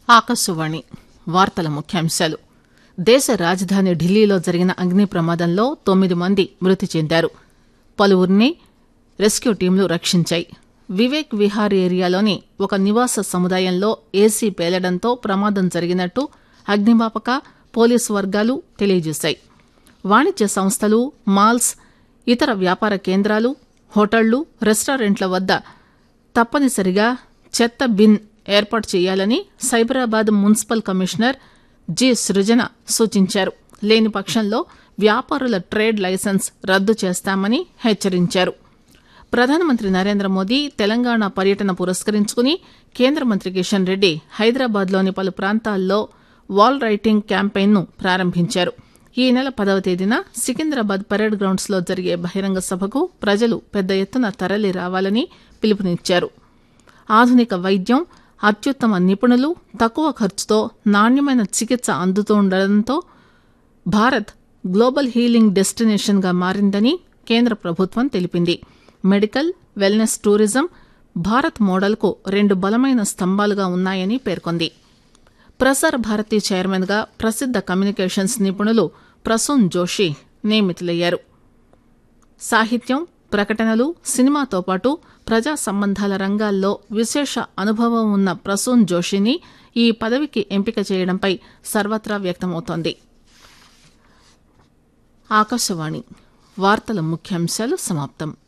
ఆకాశవాణి వార్తల ముఖ్యాంశాలు దేశ రాజధాని ఢిల్లీలో జరిగిన అగ్ని ప్రమాదంలో తొమ్మిది మంది మృతి చెందారు పలువురిని రెస్క్యూ టీంలు రక్షించాయి వివేక్ విహార్ ఏరియాలోని ఒక నివాస సముదాయంలో ఏసీ పేలడంతో ప్రమాదం జరిగినట్టు అగ్నిమాపక పోలీసు వర్గాలు తెలియజేశాయి వాణిజ్య సంస్థలు మాల్స్ ఇతర వ్యాపార కేంద్రాలు హోటళ్లు రెస్టారెంట్ల వద్ద తప్పనిసరిగా చెత్త బిన్ ఏర్పాటు చేయాలని Cyberabad municipal commissioner G Srujana సూచించారు లేని పక్షంలో వ్యాపారుల ట్రేడ్ లైసెన్స్ రద్దు చేస్తామని హెచ్చరించారు ప్రధానమంత్రి నరేంద్ర మోదీ తెలంగాణ పర్యటన పురస్కరించుకుని కేంద్ర మంత్రి కిషన్ రెడ్డి హైదరాబాద్లోని పలు ప్రాంతాల్లో వాల్ రైటింగ్ క్యాంపెయిన్ను ప్రారంభించారు ఈ నెల పదవ తేదీన సికింద్రాబాద్ పరేడ్ గ్రౌండ్స్ లో జరిగే బహిరంగ సభకు ప్రజలు పెద్ద ఎత్తున తరలి రావాలని పిలుపునిచ్చారు ఆధునిక వైద్యం అత్యుత్తమ నిపుణులు తక్కువ ఖర్చుతో నాణ్యమైన చికిత్స అందుతుండటంతో భారత్ గ్లోబల్ హీలింగ్ డెస్టినేషన్ గా మారిందని కేంద్ర ప్రభుత్వం తెలిపింది మెడికల్ వెల్నెస్ టూరిజం భారత్ మోడల్కు రెండు బలమైన స్తంభాలుగా ఉన్నాయని పేర్కొంది ప్రసార్ భారతి చైర్మన్ గా ప్రసిద్ధ కమ్యూనికేషన్స్ నిపుణులు ప్రసూన్ జోషి నియమితులయ్యారు సాహిత్యం ప్రకటనలు సినిమాతో పాటు ప్రజా సంబంధాల రంగాల్లో విశేష అనుభవం ఉన్న ప్రసూన్ జోషిని ఈ పదవికి ఎంపిక చేయడంపై సర్వత్రా వ్యక్తమవుతోంది ఆకాశవాణి వార్తల ముఖ్యాంశాలు సమాప్తం